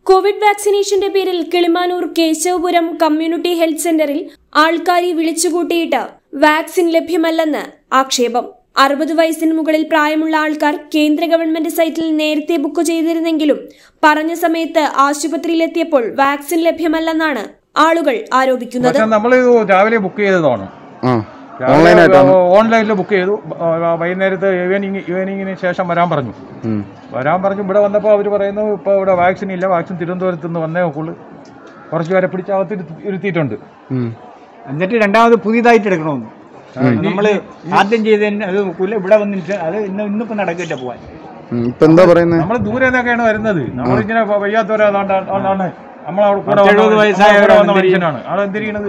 Covid വാക്സിനേഷന്റെ പേരിൽ Kilimanoor Kesavapuram community health സെന്ററിൽ ആൾക്കാരെ വിളിച്ചുകൂട്ടിയിട്ട് വാക്സിൻ ലഭ്യമല്ലെന്ന് ആക്ഷേപം അറുപത് വയസ്സിന് മുകളിൽ പ്രായമുള്ള ആൾക്കാർ കേന്ദ്ര ഗവൺമെന്റ് സൈറ്റിൽ നേരത്തെ ബുക്ക് ചെയ്തിരുന്നെങ്കിലും പറഞ്ഞ സമയത്ത് ആശുപത്രിയിലെത്തിയപ്പോൾ വാക്സിൻ ലഭ്യമല്ലെന്നാണ് ആളുകൾ ആരോപിക്കുന്നത് പക്ഷെ നമ്മൾ രാവിലെ ബുക്ക് ചെയ്തതാണ് ആ രാവിലെ ഓൺലൈനായിട്ടാണ് ഓൺലൈനിൽ ബുക്ക് ചെയ്തു ആ, വൈകുന്നേരത്തെ ഈവനിങ് ഈവനിങ്ങിന് ശേഷം വരാൻ പറഞ്ഞു ഉം. വരാൻ പറഞ്ഞു ഇവിടെ വന്നപ്പോൾ അവർ പറയുന്നു ഇപ്പോൾ ഇവിടെ വാക്സിൻ ഇല്ല വാക്സിൻ തിരുവനന്തപുരത്ത് നിന്ന് വന്നേ നോക്കുള്ളൂ കുറച്ച് പേരെ പിടിച്ച് അകത്ത് ഇരുത്തി- ഇരുത്തിയിട്ടുണ്ട് ഉം. എന്നിട്ട് രണ്ടാമത് പുതിയതായിട്ട് എടുക്കണമെന്ന് നമ്മള് ആദ്യം ചെയ്തതിന് അത് ഒക്കില്ല ഇവിടെ വന്നിട്ട് അത് ഇന്ന് ഇന്നിപ്പോ നടക്കില്ല പോവാൻ ഉം. ഇപ്പൊ എന്താ പറയുന്നത് നമ്മൾ ദൂരെ നിന്നൊക്കെയാണ് വരുന്നത് നമ്മളിങ്ങനെ വയ്യാത്തവരാണ് നമ്മളവിടെ കൂടെ പത്തെഴുപത് വന്ന- വയസ്സായവരാണ് കൂടെ വന്ന എന്തിരി- മനുഷ്യനാണ് ആളെന്തിരിക്കണത്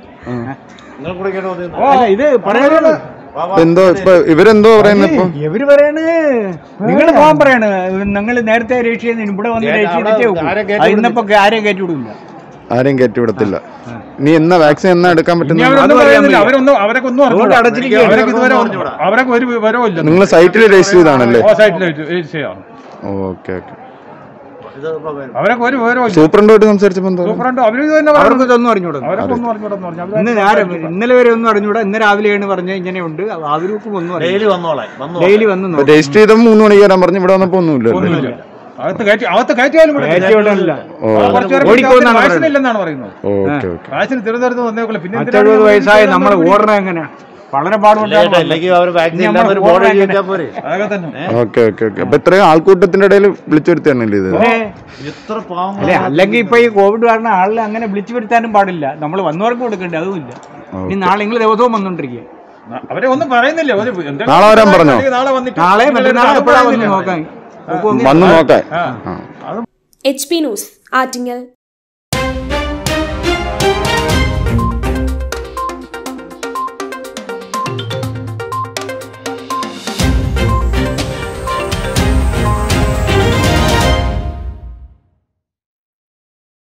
അല്ല ഇത് പറയാനുള്ളത് ഇപ്പൊ എന്തോ ഇപ്പൊ ഇവരെന്തോ പറയുന്നത് ഇപ്പൊ ഇവര് പറയണ് നിങ്ങൾ പോകാൻ പറയാണ് നിങ്ങൾ നേരത്തെ രജിസ്റ്റർ ചെയ്യുന്നതിന് ഇവിടെ വന്ന് രജിസ്റ്റർ ചെയ്തിട്ടേ വെക്കൂ. അത് ഇന്നിപ്പോ ആരെയും കയറ്റി വിടില്ല ആരെയും കയറ്റി വിടത്തില്ല നീ എന്നാ വാക്സിൻ എന്നാ എടുക്കാൻ ഇനി പറ്റുന്ന അവരൊന്നും അത് പറയാൻ പറയുന്നില്ല വയ്യ. അവരൊന്നും അവരൊക്കെ ഒന്നും അതുകൊണ്ട് അറിഞ്ഞൂടാ. അടച്ചിരിക്കുകയാണ്. അവരൊക്കെ ഇതുവരെ അവരൊക്കെ ഒരു വിവരവും ഇല്ല നിങ്ങൾ സൈറ്റിൽ രജിസ്റ്റർ ചെയ്താണല്ലേ ഓ സൈറ്റിൽ രജിസ്റ്റർ ചെയ്യാണ് ഓക്കെ ഓക്കെ അവരൊക്കെ ഒരു വിവരവും ഇല്ല സൂപ്രണ്ടുമായിട്ട് സംസാരിച്ചപ്പോ എന്താ സൂപ്രണ്ട് അവര് ഇത് തന്നെ അവർക്ക് പറയുന്നത് ഇതൊന്നും അറിഞ്ഞൂടാ അവരൊക്കെ ഒന്നും അറിഞ്ഞൂടെന്ന് പറഞ്ഞു അവര് ഇന്ന് ഞാൻ ഇന്നലെ വരെ ഒന്നും അറിഞ്ഞൂടാ ഇന്ന് രാവിലെയാണ് പറഞ്ഞ ഇങ്ങനെയുണ്ട് അവർക്കും ഒന്നും ഡെയിലി വന്നോളാം വന്നോ ഡെയിലി വന്ന് നോക്കും. രജിസ്റ്റർ ചെയ്തപ്പോ മൂന്ന് മണിക്ക് വരാൻ പറഞ്ഞു ഇവിടെ വന്നപ്പോ ഒന്നുമില്ലല്ലോ ഒന്നുമില്ല അകത്ത് കയറ്റി അകത്ത് കയറ്റിയാലും ഇവിടെ കയറ്റി വിടാനില്ല. ഓ കുറച്ച് പേരെ ഓടിക്കോന്നാണ് വാക്സിൻ പറയുന്നത്. ഇല്ലെന്നാണ് പറയുന്നത് ഓക്കെ ഓക്കെ വാക്സിൻ തിരുവനന്തപുരത്ത് വന്നേക്കുള്ളൂ പിന്നെ എന്തിനാണ് പത്തെഴുപത് നമ്മൾ വയസ്സായ ഈ നമ്മൾ തിരുവനന്തപുരത്ത് ഓടണം എങ്ങനെ വളരെ ഇല്ല, പാടുപെട്ടാണ് ഇല്ലെങ്കിൽ അവർ വാക്സിൻ ഇനി ഇല്ലാതെ ഒരു നമ്മൾ ബോർഡ് എഴുതി എങ്ങനെ? വെച്ചാൽ പോരെ അതൊക്കെ തന്നെ ഓക്കെ ഓക്കെ ഓക്കെ അപ്പൊ ഇത്രയും ആൾക്കൂട്ടത്തിന്റെ ഇടയിൽ വിളിച്ചു വരുത്തിയാണല്ലേ ഇത് പിന്നെ എത്ര പാവങ്ങൾ അല്ലെ അല്ലെങ്കിൽ ഇപ്പൊ ഈ കോവിഡ് കാരണം ആളിനെ അങ്ങനെ വിളിച്ചു വരുത്താനും പാടില്ല നമ്മൾ വന്നവർക്ക് കൊടുക്കണ്ടേ അതുമില്ല ഇനി നാളെ നിങ്ങൾ ദിവസവും വന്നോണ്ടിരിക്കുക അവരെ ഒന്നും പറയുന്നില്ല ഒരു എന്തെങ്കിലും നാളെ വരാൻ പറഞ്ഞോ? അല്ലെങ്കിൽ നാളെ വന്നിട്ട് നാളെ മറ്റന്നാളെ അത് എപ്പോഴാ വന്ന് പറയുന്നില്ല. നോക്കാൻ നോക്കുവാ. വന്ന് നോക്കാൻ ആ. ആ എച്ച് പി ന്യൂസ് ആറ്റിങ്ങൽ